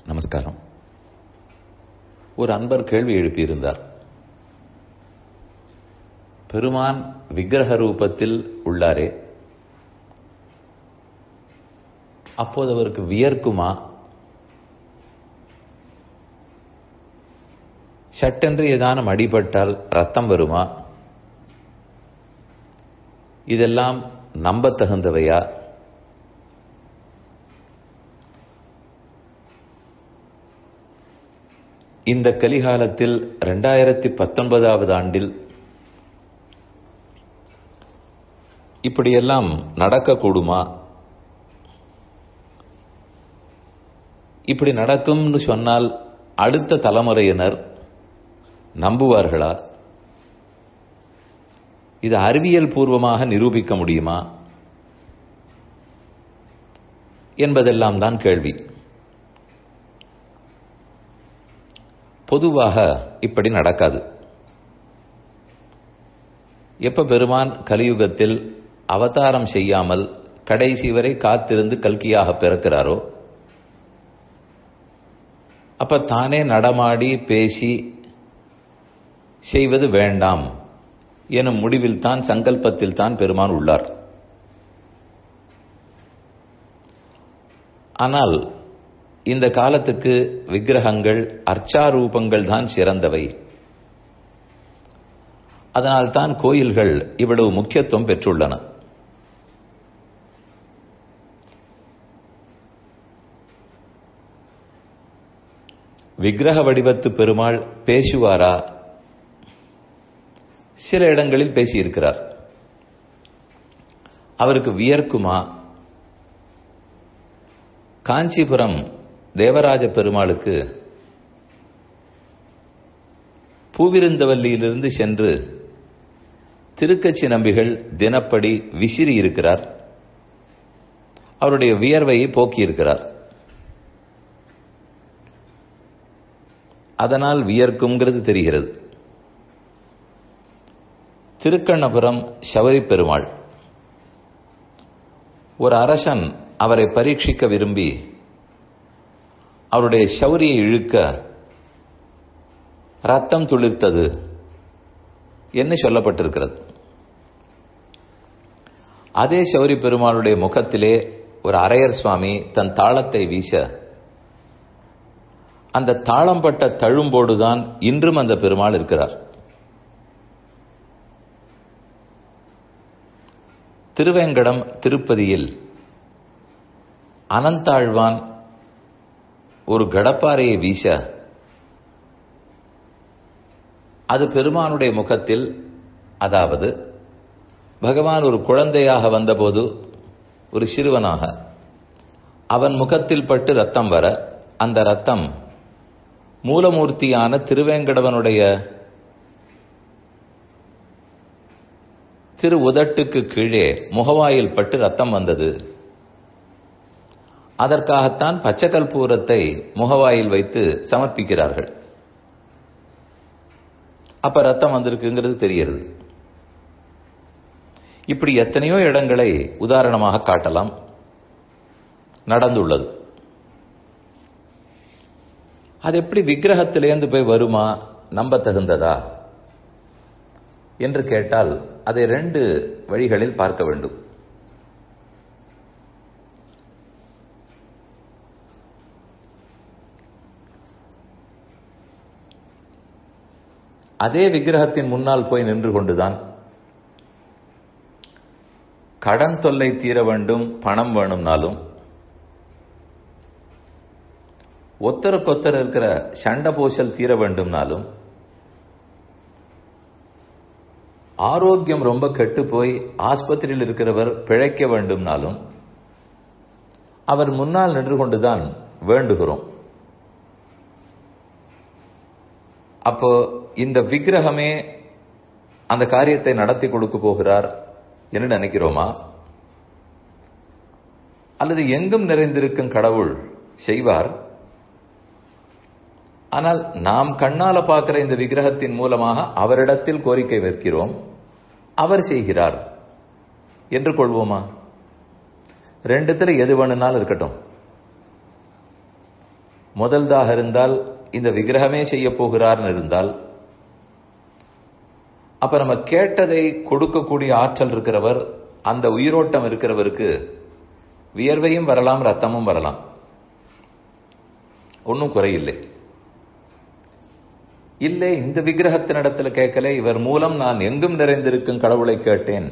நமஸ்காரம் ஒரு அன்பர் கேள்வி எழுப்பியிருந்தார் பெருமான் விக்கிரக ரூபத்தில் உள்ளாரே அப்போது அவருக்கு வியர்க்குமா சட்டென்று ஏதானும் அடிபட்டால் ரத்தம் வருமா இதெல்லாம் நம்பத்தகுந்தவையா இந்த கலிகாலத்தில் இரண்டாயிரத்தி பத்தொன்பதாவது ஆண்டில் இப்படியெல்லாம் நடக்கக்கூடுமா இப்படி நடக்கும்னு சொன்னால் அடுத்த தலைமுறையினர் நம்புவார்களா இது அறிவியல் பூர்வமாக நிரூபிக்க முடியுமா என்பதெல்லாம் தான் கேள்வி பொதுவாக இப்படி நடக்காது எப்ப பெருமான் கலியுகத்தில் அவதாரம் செய்யாமல் கடைசி வரை காத்திருந்து கல்கியாக பிறக்கிறாரோ அப்ப தானே நடமாடி பேசி செய்வது வேண்டாம் எனும் முடிவில் தான் சங்கல்பத்தில் தான் பெருமான் உள்ளார் ஆனால் இந்த காலத்துக்கு விக்கிரகங்கள் அர்ச்சாரூபங்கள் தான் சிறந்தவை அதனால் தான் கோயில்கள் இவ்வளவு முக்கியத்துவம் பெற்றுள்ளன விக்கிரக வடிவத்து பெருமாள் பேசுவாரா சில இடங்களில் பேசியிருக்கிறார் அவருக்கு வியர்க்குமா காஞ்சிபுரம் தேவராஜ பெருமாளுக்கு பூவிருந்தவல்லியிலிருந்து சென்று திருக்கச்சி நம்பிகள் தினப்படி விசிறி இருக்கிறார் அவருடைய வியர்வையை போக்கியிருக்கிறார் அதனால் வியர்க்குங்கிறது தெரிகிறது திருக்கண்ணபுரம் சவரி பெருமாள் ஒரு அரசன் அவரை பரீட்சிக்க விரும்பி அவருடைய சௌரியை இழுக்க ரத்தம் துளிர்த்தது என்று சொல்லப்பட்டிருக்கிறது அதே சௌரி பெருமாளுடைய முகத்திலே ஒரு அரையர் சுவாமி தன் தாளத்தை வீச அந்த தாளம் பட்ட தழும்போடுதான் இன்றும் அந்த பெருமாள் இருக்கிறார் திருவேங்கடம் திருப்பதியில் அனந்தாழ்வான் ஒரு கடப்பாறையை வீச அது பெருமானுடைய முகத்தில் அதாவது பகவான் ஒரு குழந்தையாக வந்தபோது ஒரு சிறுவனாக அவன் முகத்தில் பட்டு ரத்தம் வர அந்த ரத்தம் மூலமூர்த்தியான திருவேங்கடவனுடைய திரு உதட்டுக்கு கீழே முகவாயில் பட்டு ரத்தம் வந்தது அதற்காகத்தான் பச்சைக்கல்பூரத்தை முகவாயில் வைத்து சமர்ப்பிக்கிறார்கள் அப்ப ரத்தம் வந்திருக்குங்கிறது தெரிகிறது இப்படி எத்தனையோ இடங்களை உதாரணமாக காட்டலாம் நடந்துள்ளது அது எப்படி விக்கிரகத்திலேருந்து போய் வருமா நம்ப தகுந்ததா என்று கேட்டால் அதை ரெண்டு வழிகளில் பார்க்க வேண்டும் அதே விக்கிரகத்தின் முன்னால் போய் நின்று கொண்டுதான் கடன் தொல்லை தீர வேண்டும் பணம் வேணும்னாலும் ஒத்தருக்கொத்தர் இருக்கிற சண்ட பூசல் தீர வேண்டும்னாலும் ஆரோக்கியம் ரொம்ப கெட்டு போய் ஆஸ்பத்திரியில் இருக்கிறவர் பிழைக்க வேண்டும்னாலும் அவர் முன்னால் நின்று கொண்டுதான் வேண்டுகிறோம் அப்போ இந்த விக்கிரகமே அந்த காரியத்தை நடத்தி கொடுக்க போகிறார் என்று நினைக்கிறோமா அல்லது எங்கும் நிறைந்திருக்கும் கடவுள் செய்வார் ஆனால் நாம் கண்ணால பார்க்கிற இந்த விக்கிரகத்தின் மூலமாக அவரிடத்தில் கோரிக்கை வைக்கிறோம் அவர் செய்கிறார் என்று கொள்வோமா ரெண்டுத்துல எது வேணும்னாலும் இருக்கட்டும் முதல்தாக இருந்தால் இந்த விக்கிரகமே செய்ய போகிறார்னு இருந்தால் அப்ப நம்ம கேட்டதை கொடுக்கக்கூடிய ஆற்றல் இருக்கிறவர் அந்த உயிரோட்டம் இருக்கிறவருக்கு வியர்வையும் வரலாம் ரத்தமும் வரலாம் ஒன்றும் குறையில்லை இல்லை இந்த விக்கிரகத்தினிடத்துல கேட்கல இவர் மூலம் நான் எங்கும் நிறைந்திருக்கும் கடவுளை கேட்டேன்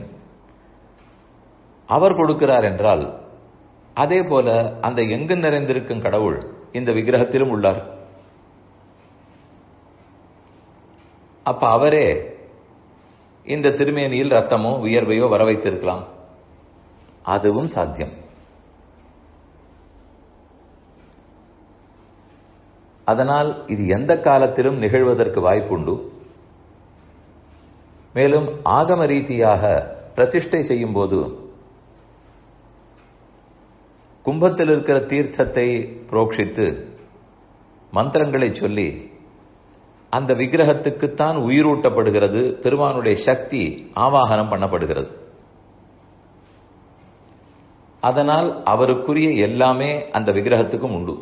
அவர் கொடுக்கிறார் என்றால் அதே போல அந்த எங்கு நிறைந்திருக்கும் கடவுள் இந்த விக்கிரகத்திலும் உள்ளார் அப்ப அவரே இந்த திருமேனியில் ரத்தமோ வியர்வையோ வர வைத்திருக்கலாம் அதுவும் சாத்தியம் அதனால் இது எந்த காலத்திலும் நிகழ்வதற்கு வாய்ப்புண்டு மேலும் ஆகம ரீதியாக பிரதிஷ்டை செய்யும் போது கும்பத்தில் இருக்கிற தீர்த்தத்தை புரோக்ஷித்து மந்திரங்களை சொல்லி அந்த விக்கிரகத்துக்குத்தான் உயிரூட்டப்படுகிறது பெருமானுடைய சக்தி ஆவாகனம் பண்ணப்படுகிறது அதனால் அவருக்குரிய எல்லாமே அந்த விக்கிரகத்துக்கும் உண்டு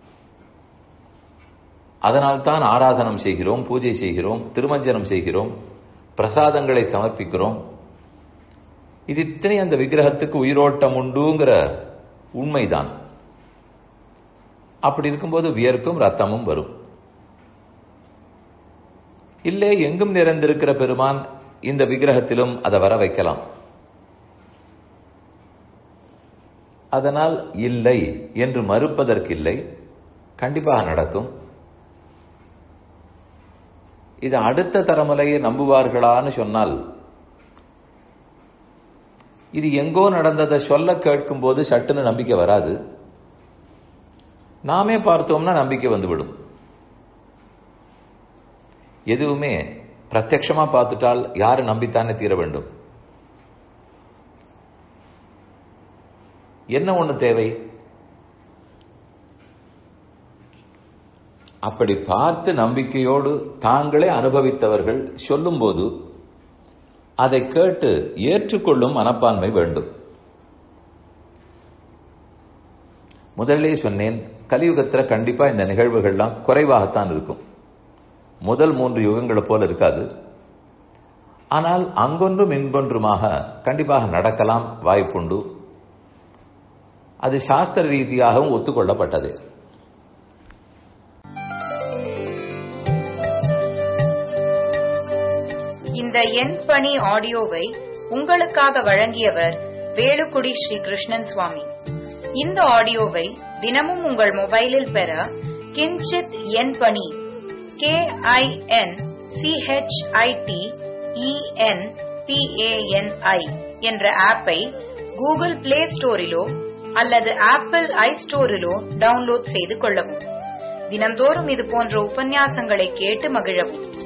அதனால் தான் ஆராதனம் செய்கிறோம் பூஜை செய்கிறோம் திருமஞ்சனம் செய்கிறோம் பிரசாதங்களை சமர்ப்பிக்கிறோம் இது இத்தனை அந்த விக்கிரகத்துக்கு உயிரோட்டம் உண்டுங்கிற உண்மைதான் அப்படி இருக்கும்போது வியர்க்கும் ரத்தமும் வரும் இல்லை எங்கும் நிறைந்திருக்கிற பெருமான் இந்த விக்கிரகத்திலும் அதை வர வைக்கலாம் அதனால் இல்லை என்று மறுப்பதற்கில்லை கண்டிப்பாக நடக்கும் இது அடுத்த தலைமுறையை நம்புவார்களான்னு சொன்னால் இது எங்கோ நடந்ததை சொல்ல கேட்கும் போது சட்டுன்னு நம்பிக்கை வராது நாமே பார்த்தோம்னா நம்பிக்கை வந்துவிடும் எதுவுமே பிரத்யட்சமா பார்த்துட்டால் யாரு நம்பித்தானே தீர வேண்டும் என்ன ஒண்ணு தேவை அப்படி பார்த்து நம்பிக்கையோடு தாங்களே அனுபவித்தவர்கள் சொல்லும்போது அதை கேட்டு ஏற்றுக்கொள்ளும் மனப்பான்மை வேண்டும் முதல்லே சொன்னேன் கலியுகத்தில் கண்டிப்பா இந்த நிகழ்வுகள்லாம் குறைவாகத்தான் இருக்கும் முதல் மூன்று யுகங்களை போல இருக்காது ஆனால் அங்கொன்றும் இன்பொன்றுமாக கண்டிப்பாக நடக்கலாம் வாய்ப்புண்டு அது சாஸ்திர ரீதியாகவும் ஒத்துக்கொள்ளப்பட்டது இந்த என் பணி ஆடியோவை உங்களுக்காக வழங்கியவர் வேலுக்குடி ஸ்ரீ கிருஷ்ணன் சுவாமி இந்த ஆடியோவை தினமும் உங்கள் மொபைலில் பெற கிஞ்சித் என் பணி கே ஐ என் சிஹெச்ஐடி இஎன் பிஏஎன்ஐ என்ற ஆப்பை கூகுள் பிளே ஸ்டோரிலோ அல்லது ஆப்பிள் ஐ ஸ்டோரிலோ டவுன்லோட் செய்து கொள்ளவும் தினம்தோறும் இது போன்ற உபன்யாசங்களை கேட்டு மகிழவும்